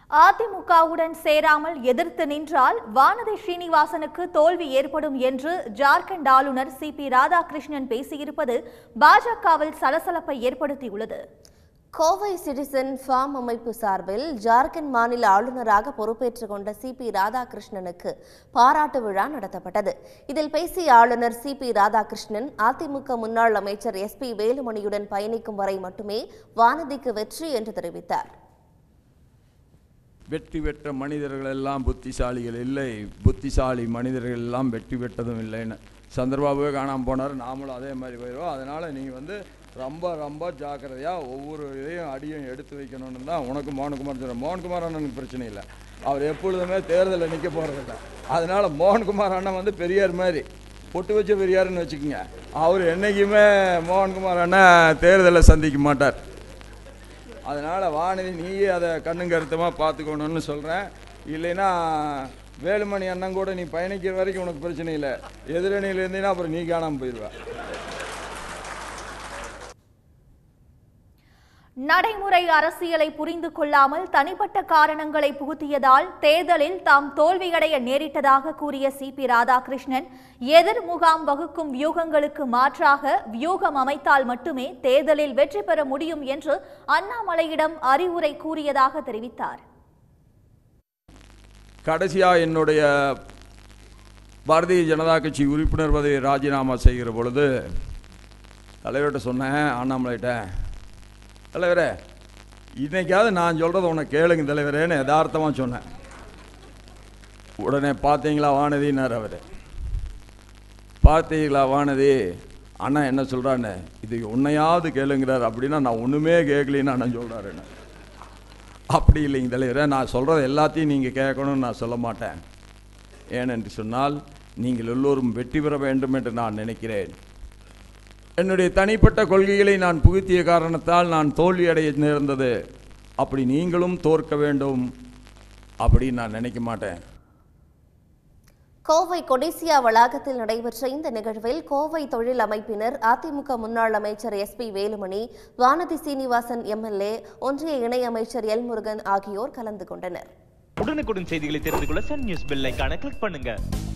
அதிமுகவுடன் சேராமல் எதிர்த்து நின்றால் வானதி ஸ்ரீனிவாசனுக்கு தோல்வி ஏற்படும் என்று ஜார்க்கண்ட் ஆளுநர் சி பி ராதாகிருஷ்ணன் பேசியிருப்பது பாஜகவில் சலசலப்பை ஏற்படுத்தியுள்ளது கோவை சிட்டிசன் ஃபார்ம் அமைப்பு சார்பில் ஜார்க்கண்ட் மாநில ஆளுநராக பொறுப்பேற்றுக் கொண்ட சி பி ராதாகிருஷ்ணனுக்கு பாராட்டு விழா நடத்தப்பட்டது இதில் பேசிய ஆளுநர் சி பி ராதாகிருஷ்ணன் அதிமுக முன்னாள் அமைச்சர் எஸ் பி வேலுமணியுடன் பயணிக்கும் வரை மட்டுமே வானதிக்கு வெற்றி என்று தெரிவித்தார் வெற்றி பெற்ற மனிதர்கள் எல்லாம் புத்திசாலிகள் இல்லை புத்திசாலி மனிதர்கள் எல்லாம் வெற்றி பெற்றதும் இல்லைன்னு சந்திரபாபுவே காணாமல் போனார் நாமளும் அதே மாதிரி போயிடுவோம் அதனால் நீங்கள் வந்து ரொம்ப ரொம்ப ஜாக்கிரதையாக ஒவ்வொரு இதையும் அடியும் எடுத்து வைக்கணும்னு தான் உனக்கு மோகன்குமார் சொல்கிறேன் மோகன்குமார் அண்ணனுக்கு பிரச்சனை இல்லை அவர் எப்பொழுதுமே தேர்தலில் நிற்க போகிறதில்ல அதனால் மோகன்குமார் அண்ணன் வந்து பெரியார் மாதிரி பொட்டு வச்ச பெரியாருன்னு வச்சுக்கோங்க அவர் என்றைக்குமே மோகன்குமார் அண்ணன் தேர்தலை சந்திக்க மாட்டார் அதனால் வானதி நீயே அதை கண்ணும் கருத்துமாக பார்த்துக்கணும்னு சொல்கிறேன் இல்லைன்னா வேலுமணி அண்ணன் கூட நீ பயணிக்கிற வரைக்கும் உனக்கு பிரச்சனை இல்லை எதிரணியில் இருந்தீங்கன்னா அப்புறம் நீ காணாமல் போயிடுவ நடைமுறை அரசியலை புரிந்து கொள்ளாமல் தனிப்பட்ட காரணங்களை புகுத்தியதால் தேர்தலில் தாம் தோல்வியடைய நேரிட்டதாக கூறிய சி பி ராதாகிருஷ்ணன் எதிர் முகாம் வகுக்கும் வியூகங்களுக்கு மாற்றாக வியூகம் அமைத்தால் மட்டுமே தேர்தலில் வெற்றி பெற முடியும் என்று அண்ணாமலையிடம் அறிவுரை கூறியதாக தெரிவித்தார் கடைசியாக என்னுடைய பாரதிய ஜனதா கட்சி உறுப்பினர் பதவியை ராஜினாமா செய்கிற பொழுது தலைவர்கிட்ட சொன்னேன் அண்ணாமலைகிட்ட தலைவரே இன்னைக்காவது நான் சொல்கிறத உனக்கு கேளுங்க தலைவரேன்னு யதார்த்தமாக சொன்னேன் உடனே பார்த்தீங்களா வானதினார் அவர் பார்த்தீங்களா வானதி அண்ணா என்ன சொல்கிறான்னு இது உன்னையாவது கேளுங்கிறார் அப்படின்னா நான் ஒன்றுமே கேட்கலின்னு அண்ணன் சொல்கிறாருன்னு அப்படி இல்லைங்க தலைவரே நான் சொல்கிறது எல்லாத்தையும் நீங்கள் கேட்கணும்னு நான் சொல்ல மாட்டேன் ஏனென்று சொன்னால் நீங்கள் எல்லோரும் வெற்றி பெற வேண்டும் என்று நான் நினைக்கிறேன் என்னுடைய தனிப்பட்ட கொள்கைகளை நான் புகுத்திய காரணத்தால் நான் தோல்வியடைய நேர்ந்தது அப்படி நீங்களும் தோற்க வேண்டும் அப்படின்னு நான் நினைக்க மாட்டேன் கோவை கொடிசியா வளாகத்தில் நடைபெற்ற இந்த நிகழ்வில் கோவை தொழில் அமைப்பினர் அதிமுக முன்னாள் அமைச்சர் S P Velumani Vanathi Srinivasan MLA ஒன்றிய இணையமைச்சர் எல் முருகன் ஆகியோர் கலந்து கொண்டனர் உடனுக்குடன் செய்திகளை தெரிந்து கொள்ள சன் நியூஸ் பெல் ஐகானை கிளிக் பண்ணுங்க